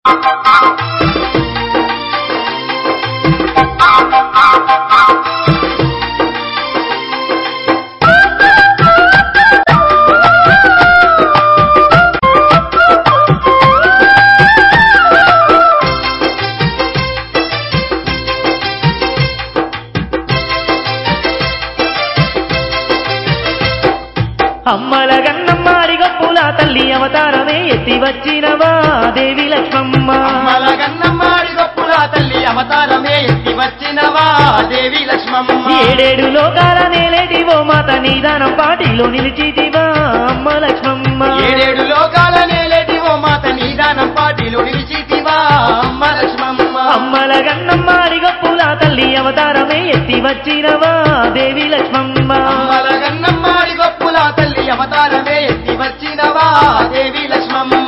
అమ్మల గన్నమ్మ అడిగప్పుల తల్లి అవతారమే ఎత్తి వచ్చినవా దేవి లక్ష్మమ్మ అమ్మల గన్నమ్మాడి గొప్పుల తల్లి అవతారమే ఎత్తి వచ్చినవా దేవి లక్ష్మమ్మ ఏడేడు లోకాల నేలేటి ఓ మాత నీదానం పాటిలో నిలిచితివా అమ్మ లక్ష్మమ్మ ఏడేడు లోకాల నేలేటి ఓ మాత నీదానం పాటిలో నిలిచితివా అమ్మ లక్ష్మమ్మ అమ్మల గన్నమ్మ అడిగప్పుల తల్లి అవతారమే ఎత్తి వచ్చినవా దేవి లక్ష్మమ్మ అమ్మల గన్నమ్మాడి గొప్పుల తల్లి అవతారమే ఎత్తి వచ్చినవా దేవి లక్ష్మమ్మ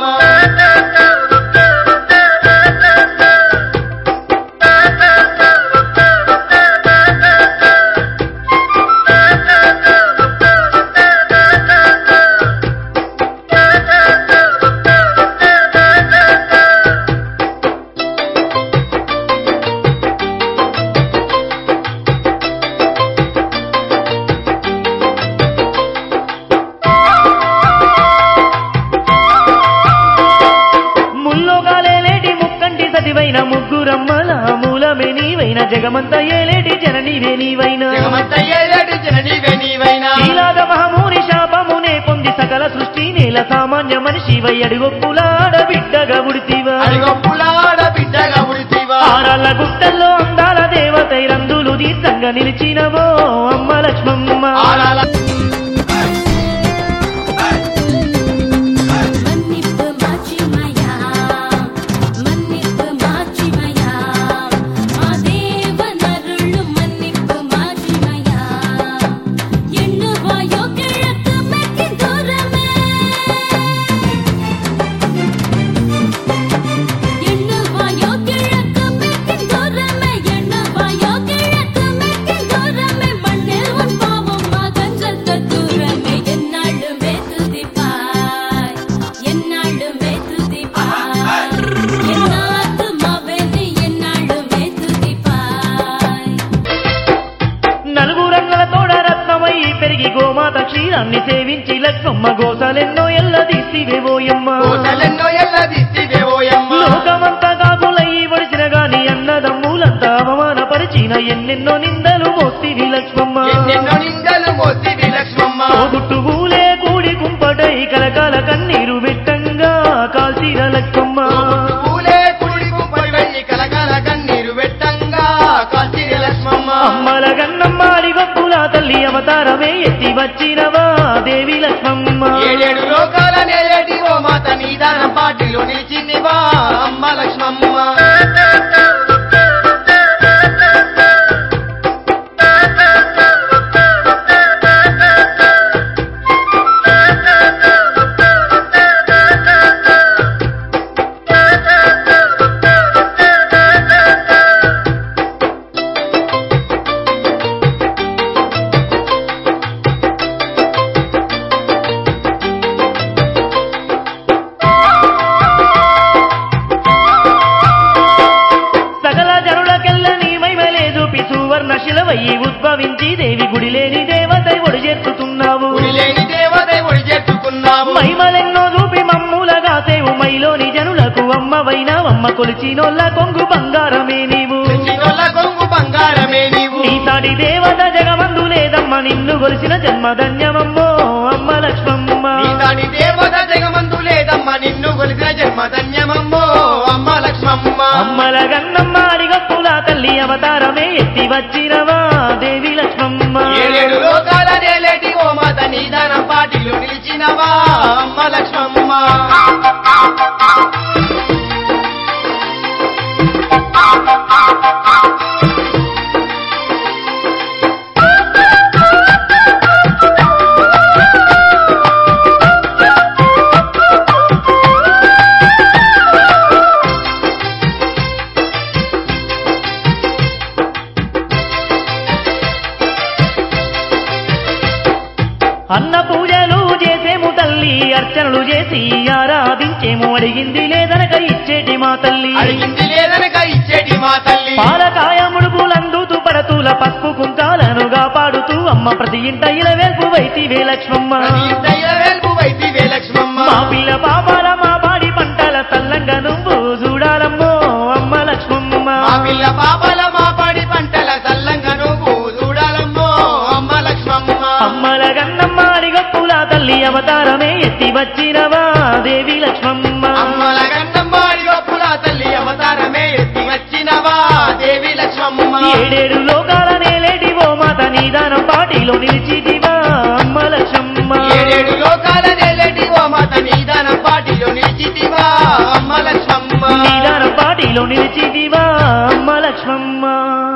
ముల్లోగాలేలేటి ముక్కంటి సతివైన ముగ్గురమ్మల మూలమే నీవైన జగమంత ఏలేటి జననీవే నీవైన జగమంత ఏలేటి జననీవే నీవైనా ఈలాగ మహమూరి శాపమునే పొంది సకల సృష్టి నేల సామాన్య మనిషివై అడుగొప్పులాడ బిడ్డగా ఉడితివా అడిగొప్పులాడ బిడ్డగా ఉడితివా ఆరాళ్ళ గుట్టల్లో అందాల దేవతై రందులు దీర్ఘంగా నిలిచినవో అమ్మ లక్ష్మమ్మ ఆరాల మన్నిప్పు మాచిమయా మన్నిప్పు మాచిమయా మా దేవ నరుళ్ళు మన్నిప్పు మాచిమయా ఎన్నువాయో కిழக்கு மெக்கி தூரமே எண்ணுவாயோ கிழக்கு மெக்கி தூரமே எண்ணுவாயோ கிழக்கு மெக்கி தூரமே மண்ணில் உன் பாவம் மகஞ்சத்த தூரமே என்னாளுமே துதிப்பாய் என்னாளுமே துதிப்பாய் என்னாத்து மவனி என்னாளுமே துதிப்பாய் నలుగురంగల తోడ రత్నమై పెరిగి గోమాత క్షీరాన్ని సేవించి లక్ష్మమ్మ గోసలెన్నో ఎల్ల తీసివేవోయమ్మ కోటలెన్నో ఎల్ల దిత్తివేవోయమ్మ లోకమంతా కాకులయ్యి వడిచిన గాని అన్నదమ్ములంతా అవమానపరిచిన ఎన్నెన్నో నిందలు మోస్తివి లక్ష్మమ్మ ఎన్నెన్నో నిందలు మోసివి లక్ష్మమ్మ తోబుట్టువులే కూడి కుంపటై కలకాల కన్నీరు వెట్టంగా కాల్చిన లక్ష్మమ్మ పూలే కుడి గుంపై వెళ్ళి కలకల కన్నీరు వెట్టంగా కాల్చిరి లక్ష్మమ్మ అమ్మల గన్నమ్మ అడిగప్పుల తల్లి అవతారమే ఎత్తి వచ్చినవా దేవి లక్ష్మమ్మ ఏడేడు లోకాల నేలేటి ఓ మాత నీదానం పాటిలో నిలిచిందివా అమ్మ లక్ష్మమ్మ సకల జనులకెల్ల నీ మహిమలే చూపి సువర్ణ శిలవయ్యి ఉద్భవించి దేవి గుడి లేని దేవతై ఒడి చేర్చుతున్నావు లేని దేవతై ఒడి చేర్చుకున్నావు మహిమలెన్నో చూపి మమ్ములగా సేవు మైలోని జనులకు అమ్మవైనావమ్మ కొలిచినోళ్ళ కొంగు బంగారమే నీవు చిన్నోళ్ళ కొంగు బంగారమే నీవు నీ సాటి దేవత జగమందు లేదమ్మ నిన్ను గొలిసిన జన్మధన్యమమ్మో అమ్మ లక్ష్మమ్మ నీతాని దేవత జగమందు లేదమ్మ నిన్ను కొలిసిన జన్మధన్యమమ్మో అమ్మ లక్ష్మమ్మ అమ్మల గన్నమ్మ అడిగప్పుల తల్లి అవతారమే ఎత్తి వచ్చినవా దేవి లక్ష్మమ్మ ఏడేడు లోకాల నేలేటి ఓ మాత నీదానం పాటిలో నిలిచినవా అమ్మ లక్ష్మమ్మ అన్న పూజలు చేసేము తల్లి అర్చనలు చేసి ఆరాధించేమో అడిగింది లేదనక ఇచ్చేటి మా తల్లి అడిగింది లేదనక ఇచ్చేటి మా తల్లి పాలకాయ ముడుపులందుతూ పడతూల పసుపు కుంకాలను కాపాడుతూ అమ్మ ప్రతి ఇంట ఇలవేల్పు వైతివే లక్ష్మమ్మ ప్రతి ఇంటయ్య వెల్పు వైతివే లక్ష్మమ్మ మా పిల్ల పాపాల మా పాడి పంటల తల్లంగా నువ్వు చూడాలమ్మో అమ్మ లక్ష్మమ్మ మా పిల్ల పాపల మా పాడి పంటల చల్లంగా నువ్వు చూడాలమ్మో అమ్మ లక్ష్మమ్మ అమ్మల గన్నమ్మ అడిగప్పుల తల్లి అవతారమే ఎత్తి వచ్చినవా దేవి లక్ష్మమ్మ అమ్మల గన్నమ్మాడి గొప్పుల తల్లి అవతారమే ఎత్తి వచ్చినవా దేవి లక్ష్మమ్మ ఏడేడు లోకాల నేలేటి ఓ మాత నీదానం పాటిలో నిలిచిదివా అమ్మ లక్ష్మమ్మ ఏడేడు లోకాల నెలటి ఓ మాత నీదానం పాటిలో నిలిచితివా అమ్మ లక్ష్మమ్మ నీదానం పాటిలో నిలిచిదివా అమ్మ లక్ష్మమ్మ